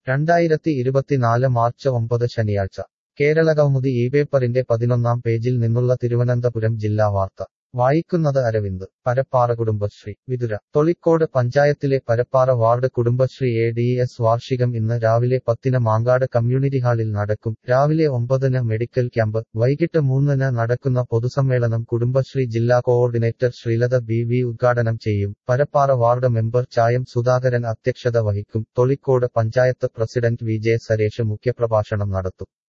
രണ്ടായിരത്തി ഇരുപത്തിനാല് മാർച്ച് ഒമ്പത് ശനിയാഴ്ച കേരളകൗമുദി ഈ പേപ്പറിന്റെ പതിനൊന്നാം പേജിൽ നിന്നുള്ള തിരുവനന്തപുരം ജില്ലാ വാർത്ത വായിക്കുന്നത് അരവിന്ദ് പരപ്പാറ കുടുംബശ്രീ വിതുര തൊളിക്കോട് പഞ്ചായത്തിലെ Parappara ward Kudumbashree A D S വാർഷികം ഇന്ന് രാവിലെ പത്തിന് മാങ്കാട് കമ്മ്യൂണിറ്റി ഹാളിൽ നടക്കും രാവിലെ ഒമ്പതിന് മെഡിക്കൽ ക്യാമ്പ് വൈകിട്ട് മൂന്നിന് നടക്കുന്ന പൊതുസമ്മേളനം കുടുംബശ്രീ ജില്ലാ കോഓർഡിനേറ്റർ ശ്രീലത ബി വി ഉദ്ഘാടനം ചെയ്യും പരപ്പാറ വാർഡ് മെമ്പർ ചായം സുധാകരൻ അധ്യക്ഷത വഹിക്കും Tholicode panchayat president V J Suresh മുഖ്യപ്രഭാഷണം നടത്തും